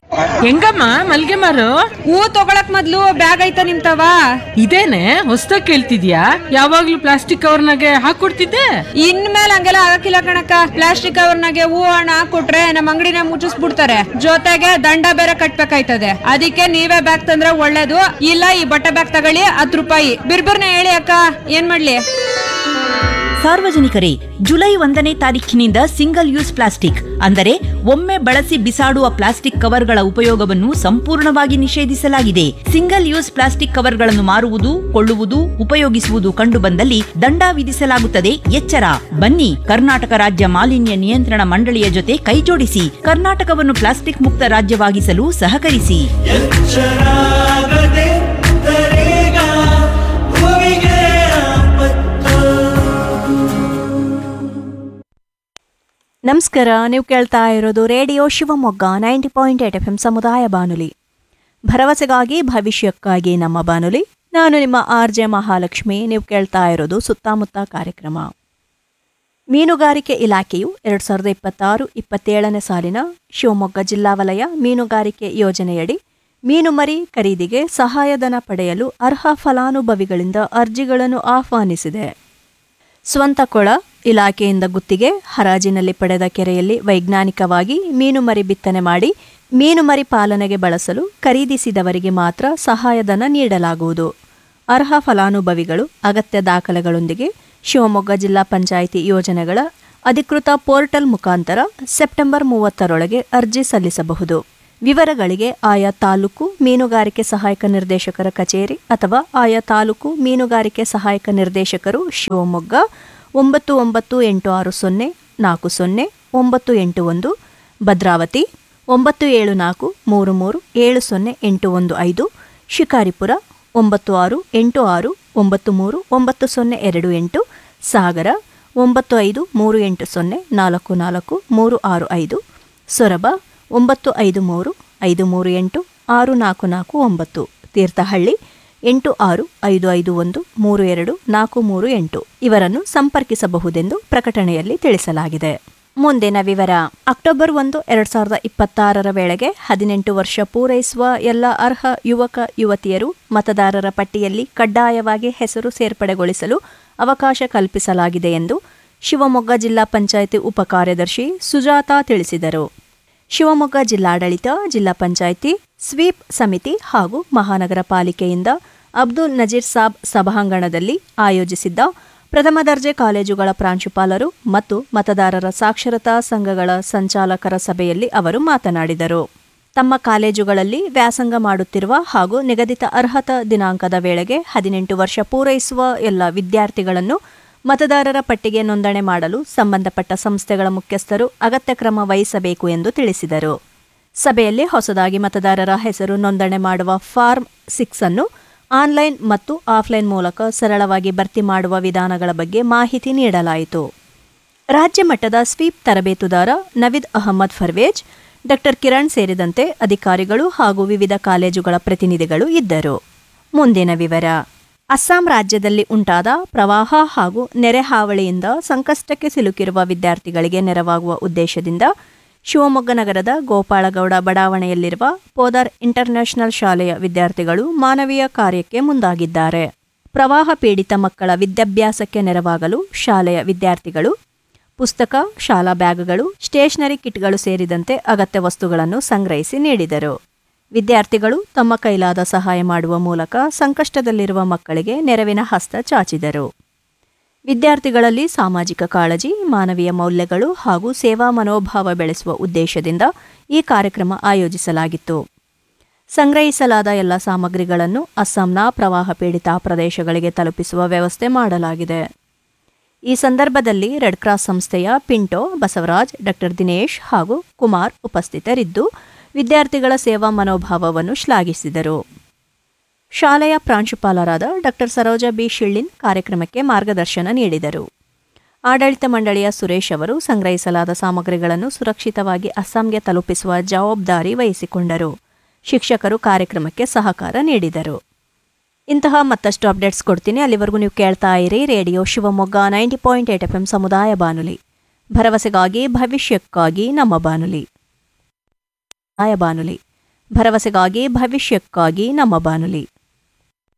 ಹೆಂಗಮ್ಮ ಮಲ್ಗೆ ಮಾರು ಹೂ ತಗೊಳಕ್ ಮೊದ್ಲು ಬ್ಯಾಗ್ ಐತ ನಿಮ್ತವ ಇದೇನೆ ಹೊಸ್ದಾಗ್ ಕೇಳ್ತಿದ್ಯಾ ಯಾವಾಗ್ಲೂ ಪ್ಲಾಸ್ಟಿಕ್ ಕವರ್ನಾಗೆ ಹಾಕೊಡ್ತಿದ್ದೆ ಇನ್ಮೇಲೆ ಹಂಗೆಲ್ಲ ಆಗಕ್ಕಿಲ್ಲ ಕಣಕ್ಕ ಪ್ಲಾಸ್ಟಿಕ್ ಕವರ್ನಾಗೆ ಹೂ ಹಣ ಹಾಕೊಟ್ರೆ ನಮ್ಮ ಅಂಗಡಿನ ಮುಚ್ಚಿಸ್ಬಿಡ್ತಾರೆ ಜೊತೆಗೆ ದಂಡ ಬೇರೆ ಕಟ್ಬೇಕಾಯ್ತದೆ ಅದಕ್ಕೆ ನೀವೇ ಬ್ಯಾಗ್ ತಂದ್ರೆ ಒಳ್ಳೇದು ಇಲ್ಲ ಈ ಬಟ್ಟೆ ಬ್ಯಾಗ್ ತಗೊಳ್ಳಿ ಹತ್ತು ರೂಪಾಯಿ ಬಿರ್ಬಿರ್ನ ಹೇಳಿ ಅಕ್ಕ ಏನ್ ಮಾಡ್ಲಿ ಸಾರ್ವಜನಿಕರೇ ಜುಲೈ ಒಂದನೇ ತಾರೀಖಿನಿಂದ ಸಿಂಗಲ್ ಯೂಸ್ ಪ್ಲಾಸ್ಟಿಕ್ ಅಂದರೆ ಒಮ್ಮೆ ಬಳಸಿ ಬಿಸಾಡುವ ಪ್ಲಾಸ್ಟಿಕ್ ಕವರ್ಗಳ ಉಪಯೋಗವನ್ನು ಸಂಪೂರ್ಣವಾಗಿ ನಿಷೇಧಿಸಲಾಗಿದೆ ಸಿಂಗಲ್ ಯೂಸ್ ಪ್ಲಾಸ್ಟಿಕ್ ಕವರ್ಗಳನ್ನು ಮಾರುವುದು ಕೊಳ್ಳುವುದು ಉಪಯೋಗಿಸುವುದು ಕಂಡುಬಂದಲ್ಲಿ ದಂಡ ವಿಧಿಸಲಾಗುತ್ತದೆ ಎಚ್ಚರ ಬನ್ನಿ ಕರ್ನಾಟಕ ರಾಜ್ಯ ಮಾಲಿನ್ಯ ನಿಯಂತ್ರಣ ಮಂಡಳಿಯ ಜೊತೆ ಕೈಜೋಡಿಸಿ ಕರ್ನಾಟಕವನ್ನು ಪ್ಲಾಸ್ಟಿಕ್ ಮುಕ್ತ ರಾಜ್ಯವಾಗಿಸಲು ಸಹಕರಿಸಿ ಎಚ್ಚರಾಗದೆ ತರೇಗ ಭೂಮಿಗೆ ಆಪತ್ತು ನಮಸ್ಕಾರ ನೀವು ಕೇಳ್ತಾ ಇರೋದು radio Shivamogga ninety point eight F M ಸಮುದಾಯ ಬಾನುಲಿ ಭರವಸೆಗಾಗಿ ಭವಿಷ್ಯಕ್ಕಾಗಿ ನಮ್ಮ ಬಾನುಲಿ ನಾನು ನಿಮ್ಮ ಆರ್ ಜೆ ಮಹಾಲಕ್ಷ್ಮಿ ನೀವು ಕೇಳ್ತಾ ಇರೋದು ಸುತ್ತಮುತ್ತ ಕಾರ್ಯಕ್ರಮ ಮೀನುಗಾರಿಕೆ ಇಲಾಖೆಯು ಎರಡು ಸಾವಿರದ ಇಪ್ಪತ್ತಾರು ಇಪ್ಪತ್ತೇಳನೇ ಸಾಲಿನ ಶಿವಮೊಗ್ಗ ಜಿಲ್ಲಾ ವಲಯ ಮೀನುಗಾರಿಕೆ ಯೋಜನೆಯಡಿ ಮೀನುಮರಿ ಖರೀದಿಗೆ ಸಹಾಯಧನ ಪಡೆಯಲು ಅರ್ಹ ಫಲಾನುಭವಿಗಳಿಂದ ಅರ್ಜಿಗಳನ್ನು ಆಹ್ವಾನಿಸಿದೆ ಸ್ವಂತ ಕೊಳ ಇಲಾಖೆಯಿಂದ ಗುತ್ತಿಗೆ ಹರಾಜಿನಲ್ಲಿ ಪಡೆದ ಕೆರೆಯಲ್ಲಿ ವೈಜ್ಞಾನಿಕವಾಗಿ ಮೀನುಮರಿ ಬಿತ್ತನೆ ಮಾಡಿ ಮೀನುಮರಿ ಪಾಲನೆಗೆ ಬಳಸಲು ಖರೀದಿಸಿದವರಿಗೆ ಮಾತ್ರ ಸಹಾಯಧನ ನೀಡಲಾಗುವುದು ಅರ್ಹ ಫಲಾನುಭವಿಗಳು ಅಗತ್ಯ ದಾಖಲೆಗಳೊಂದಿಗೆ ಶಿವಮೊಗ್ಗ ಜಿಲ್ಲಾ ಪಂಚಾಯಿತಿ ಯೋಜನೆಗಳ ಅಧಿಕೃತ ಪೋರ್ಟಲ್ ಮುಖಾಂತರ ಸೆಪ್ಟೆಂಬರ್ ಮೂವತ್ತರೊಳಗೆ ಅರ್ಜಿ ಸಲ್ಲಿಸಬಹುದು ವಿವರಗಳಿಗೆ ಆಯಾ ತಾಲೂಕು ಮೀನುಗಾರಿಕೆ ಸಹಾಯಕ ನಿರ್ದೇಶಕರ ಕಚೇರಿ ಅಥವಾ ಆಯಾ ತಾಲೂಕು ಮೀನುಗಾರಿಕೆ ಸಹಾಯಕ ನಿರ್ದೇಶಕರು ಶಿವಮೊಗ್ಗ ಒಂಬತ್ತು ಒಂಬತ್ತು ಎಂಟು ಆರು ಸೊನ್ನೆ ನಾಲ್ಕು ಸೊನ್ನೆ ಒಂಬತ್ತು ಎಂಟು ಒಂದು ಭದ್ರಾವತಿ ಒಂಬತ್ತು ಏಳು ನಾಲ್ಕು ಮೂರು ಮೂರು ಏಳು ಸೊನ್ನೆ ಎಂಟು ಒಂದು ಐದು ಶಿಕಾರಿಪುರ ಒಂಬತ್ತು ಆರು ಎಂಟು ಆರು ಒಂಬತ್ತು ಮೂರು ಒಂಬತ್ತು ಸೊನ್ನೆ ಎರಡು ಎಂಟು ಸಾಗರ ಒಂಬತ್ತು ಐದು ಮೂರು ಎಂಟು ಸೊನ್ನೆ ನಾಲ್ಕು ನಾಲ್ಕು ಮೂರು ಆರು ಐದು ಸೊರಬ ಒಂಬತ್ತು ಐದು ಮೂರು ಐದು ಮೂರು ಎಂಟು ಆರು ನಾಲ್ಕು ನಾಲ್ಕು ಒಂಬತ್ತು ತೀರ್ಥಹಳ್ಳಿ ಎಂಟು ಆರು ಐದು ಐದು ಒಂದು ಮೂರು ಎರಡು ನಾಲ್ಕು ಮೂರು ಎಂಟು ಇವರನ್ನು ಸಂಪರ್ಕಿಸಬಹುದೆಂದು ಪ್ರಕಟಣೆಯಲ್ಲಿ ತಿಳಿಸಲಾಗಿದೆ ಮುಂದಿನ ವಿವರ ಅಕ್ಟೋಬರ್ ಒಂದು ಎರಡ್ ಸಾವಿರದ ಇಪ್ಪತ್ತಾರರ ವೇಳೆಗೆ ಹದಿನೆಂಟು ವರ್ಷ ಪೂರೈಸುವ ಎಲ್ಲ ಅರ್ಹ ಯುವಕ ಯುವತಿಯರು ಮತದಾರರ ಪಟ್ಟಿಯಲ್ಲಿ ಕಡ್ಡಾಯವಾಗಿ ಹೆಸರು ಸೇರ್ಪಡೆಗೊಳಿಸಲು ಅವಕಾಶ ಕಲ್ಪಿಸಲಾಗಿದೆ ಎಂದು ಶಿವಮೊಗ್ಗ ಜಿಲ್ಲಾ ಪಂಚಾಯಿತಿ ಉಪಕಾರ್ಯದರ್ಶಿ ಸುಜಾತಾ ತಿಳಿಸಿದರು ಶಿವಮೊಗ್ಗ ಜಿಲ್ಲಾಡಳಿತ ಜಿಲ್ಲಾ ಪಂಚಾಯಿತಿ ಸ್ವೀಪ್ ಸಮಿತಿ ಹಾಗೂ ಮಹಾನಗರ ಪಾಲಿಕೆಯಿಂದ ಅಬ್ದುಲ್ ನಜೀರ್ ಸಾಬ್ ಸಭಾಂಗಣದಲ್ಲಿ ಆಯೋಜಿಸಿದ್ದ ಪ್ರಥಮ ದರ್ಜೆ ಕಾಲೇಜುಗಳ ಪ್ರಾಂಶುಪಾಲರು ಮತ್ತು ಮತದಾರರ ಸಾಕ್ಷರತಾ ಸಂಘಗಳ ಸಂಚಾಲಕರ ಸಭೆಯಲ್ಲಿ ಅವರು ಮಾತನಾಡಿದರು ತಮ್ಮ ಕಾಲೇಜುಗಳಲ್ಲಿ ವ್ಯಾಸಂಗ ಮಾಡುತ್ತಿರುವ ಹಾಗೂ ನಿಗದಿತ ಅರ್ಹತಾ ದಿನಾಂಕದ ವೇಳೆಗೆ ಹದಿನೆಂಟು ವರ್ಷ ಪೂರೈಸುವ ಎಲ್ಲ ವಿದ್ಯಾರ್ಥಿಗಳನ್ನು ಮತದಾರರ ಪಟ್ಟಿಗೆ ನೋಂದಣಿ ಮಾಡಲು ಸಂಬಂಧಪಟ್ಟ ಸಂಸ್ಥೆಗಳ ಮುಖ್ಯಸ್ಥರು ಅಗತ್ಯ ಕ್ರಮ ವಹಿಸಬೇಕು ಎಂದು ತಿಳಿಸಿದರು ಸಭೆಯಲ್ಲಿ ಹೊಸದಾಗಿ ಮತದಾರರ ಹೆಸರು ನೋಂದಣಿ ಮಾಡುವ ಫಾರ್ಮ್ ಸಿಕ್ಸ್ ಅನ್ನು ಆನ್ಲೈನ್ ಮತ್ತು ಆಫ್ಲೈನ್ ಮೂಲಕ ಸರಳವಾಗಿ ಭರ್ತಿ ಮಾಡುವ ವಿಧಾನಗಳ ಬಗ್ಗೆ ಮಾಹಿತಿ ನೀಡಲಾಯಿತು ರಾಜ್ಯ ಮಟ್ಟದ ಸ್ವೀಪ್ ತರಬೇತುದಾರ ನವೀದ್ ಅಹಮದ್ ಫರ್ವೇಜ್ ಡಾಕ್ಟರ್ ಕಿರಣ್ ಸೇರಿದಂತೆ ಅಧಿಕಾರಿಗಳು ಹಾಗೂ ವಿವಿಧ ಕಾಲೇಜುಗಳ ಪ್ರತಿನಿಧಿಗಳು ಇದ್ದರು ಮುಂದಿನ ವಿವರ ಅಸ್ಸಾಂ ರಾಜ್ಯದಲ್ಲಿ ಉಂಟಾದ ಪ್ರವಾಹ ಹಾಗೂ ನೆರೆ ಹಾವಳಿಯಿಂದ ಸಂಕಷ್ಟಕ್ಕೆ ಸಿಲುಕಿರುವ ವಿದ್ಯಾರ್ಥಿಗಳಿಗೆ ನೆರವಾಗುವ ಉದ್ದೇಶದಿಂದ ಶಿವಮೊಗ್ಗ ನಗರದ ಗೋಪಾಳಗೌಡ ಬಡಾವಣೆಯಲ್ಲಿರುವ ಪೋದರ್ ಇಂಟರ್ನ್ಯಾಷನಲ್ ಶಾಲೆಯ ವಿದ್ಯಾರ್ಥಿಗಳು ಮಾನವೀಯ ಕಾರ್ಯಕ್ಕೆ ಮುಂದಾಗಿದ್ದಾರೆ ಪ್ರವಾಹ ಪೀಡಿತ ಮಕ್ಕಳ ವಿದ್ಯಾಭ್ಯಾಸಕ್ಕೆ ನೆರವಾಗಲು ಶಾಲೆಯ ವಿದ್ಯಾರ್ಥಿಗಳು ಪುಸ್ತಕ ಶಾಲಾ ಬ್ಯಾಗ್ಗಳು ಸ್ಟೇಷನರಿ ಕಿಟ್ಗಳು ಸೇರಿದಂತೆ ಅಗತ್ಯ ವಸ್ತುಗಳನ್ನು ಸಂಗ್ರಹಿಸಿ ನೀಡಿದರು ವಿದ್ಯಾರ್ಥಿಗಳು ತಮ್ಮ ಕೈಲಾದ ಸಹಾಯ ಮಾಡುವ ಮೂಲಕ ಸಂಕಷ್ಟದಲ್ಲಿರುವ ಮಕ್ಕಳಿಗೆ ನೆರವಿನ ಹಸ್ತ ಚಾಚಿದರು ವಿದ್ಯಾರ್ಥಿಗಳಲ್ಲಿ ಸಾಮಾಜಿಕ ಕಾಳಜಿ ಮಾನವೀಯ ಮೌಲ್ಯಗಳು ಹಾಗೂ ಸೇವಾ ಮನೋಭಾವ ಬೆಳೆಸುವ ಉದ್ದೇಶದಿಂದ ಈ ಕಾರ್ಯಕ್ರಮ ಆಯೋಜಿಸಲಾಗಿತ್ತು ಸಂಗ್ರಹಿಸಲಾದ ಎಲ್ಲ ಸಾಮಗ್ರಿಗಳನ್ನು ಅಸ್ಸಾಂನ ಪ್ರವಾಹ ಪೀಡಿತ ಪ್ರದೇಶಗಳಿಗೆ ತಲುಪಿಸುವ ವ್ಯವಸ್ಥೆ ಮಾಡಲಾಗಿದೆ ಈ ಸಂದರ್ಭದಲ್ಲಿ ರೆಡ್ ಕ್ರಾಸ್ ಸಂಸ್ಥೆಯ ಪಿಂಟೋ ಬಸವರಾಜ್ ಡಾಕ್ಟರ್ ದಿನೇಶ್ ಹಾಗೂ ಕುಮಾರ್ ಉಪಸ್ಥಿತರಿದ್ದು ವಿದ್ಯಾರ್ಥಿಗಳ ಸೇವಾ ಮನೋಭಾವವನ್ನು ಶ್ಲಾಘಿಸಿದರು ಶಾಲೆಯ ಪ್ರಾಂಶುಪಾಲರಾದ ಡಾಕ್ಟರ್ ಸರೋಜಾ ಬಿ ಶಿಳ್ಳಿನ್ ಕಾರ್ಯಕ್ರಮಕ್ಕೆ ಮಾರ್ಗದರ್ಶನ ನೀಡಿದರು ಆಡಳಿತ ಮಂಡಳಿಯ ಸುರೇಶ್ ಅವರು ಸಂಗ್ರಹಿಸಲಾದ ಸಾಮಗ್ರಿಗಳನ್ನು ಸುರಕ್ಷಿತವಾಗಿ ಅಸ್ಸಾಂಗೆ ತಲುಪಿಸುವ ಜವಾಬ್ದಾರಿ ವಹಿಸಿಕೊಂಡರು ಶಿಕ್ಷಕರು ಕಾರ್ಯಕ್ರಮಕ್ಕೆ ಸಹಕಾರ ನೀಡಿದರು ಇಂತಹ ಮತ್ತಷ್ಟು ಅಪ್ಡೇಟ್ಸ್ ಕೊಡ್ತೀನಿ ಅಲ್ಲಿವರೆಗೂ ನೀವು ಕೇಳ್ತಾ ಇರಿ radio Shivamogga ninety point eight F M ಸಮುದಾಯ ಬಾನುಲಿ ಭರವಸೆಗಾಗಿ ಭವಿಷ್ಯಕ್ಕಾಗಿ ನಮ್ಮ ಬಾನುಲಿ ಸಮುದಾಯ ಬಾನುಲಿ ಭರವಸೆಗಾಗಿ ಭವಿಷ್ಯಕ್ಕಾಗಿ ನಮ್ಮ ಬಾನುಲಿ